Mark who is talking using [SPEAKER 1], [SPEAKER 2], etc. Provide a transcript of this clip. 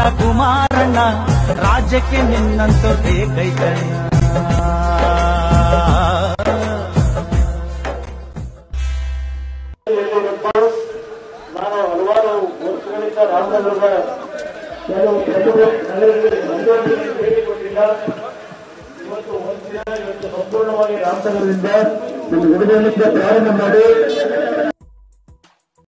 [SPEAKER 1] ಕುಮಾರಣ್ಣ ರಾಜ್ಯಕ್ಕೆ ನಿನ್ನಂತೂ ಬೇಕೈತಣ್ಣ
[SPEAKER 2] ನಾನು ಹಲವಾರು ವರ್ಷಗಳಿಂದ ರಾಮನಗರದ ಕೆಲವು ಪ್ರಮುಖ ನಗರಗಳಿಗೆ ಮಂಜೂರಿಗೆ ಭೇಟಿ ಕೊಟ್ಟಿಲ್ಲ ಇವತ್ತು ಒಂದಿನ ಇವತ್ತು ಸಂಪೂರ್ಣವಾಗಿ ರಾಮನಗರದಿಂದ ನಮ್ಮ ವಿಡುದಲಿಂದ ಪ್ರಾರಂಭ ಮಾಡಿ